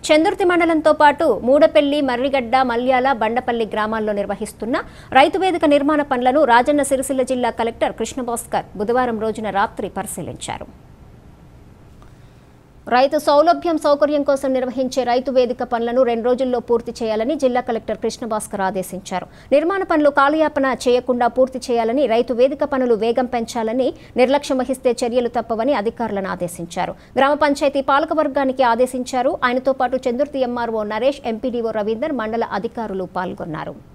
చందుర్తి మండలంతో పాటు మూడపెల్లి మర్రిగడ్డ మల్యాల బండపల్లి గ్రామాల్లో నిర్వహిస్తున్న రైతు వేదిక నిర్మాణ పనులను రాజన్న సిరిసిల్ల జిల్లా కలెక్టర్ కృష్ణభాస్కర్ బుధవారం రోజున రాత్రి పరిశీలించారు రైతు సౌలభ్యం సౌకర్యం కోసం నిర్వహించే రైతు వేదిక పనులను రెండు రోజుల్లో పూర్తి చేయాలని జిల్లా కలెక్టర్ కృష్ణభాస్కర్ ఆదేశించారు నిర్మాణ పనులు కాలయాపన చేయకుండా పూర్తి చేయాలని రైతు వేదిక పనులు వేగం పెంచాలని నిర్లక్ష్యం వహిస్తే చర్యలు తప్పవని అధికారులను ఆదేశించారు గ్రామ పంచాయతీ పాలకవర్గానికి ఆదేశించారు ఆయనతో పాటు చందుర్తి ఎంఆర్ఓ నరేష్ ఎంపీడీఓ రవీందర్ మండల అధికారులు పాల్గొన్నారు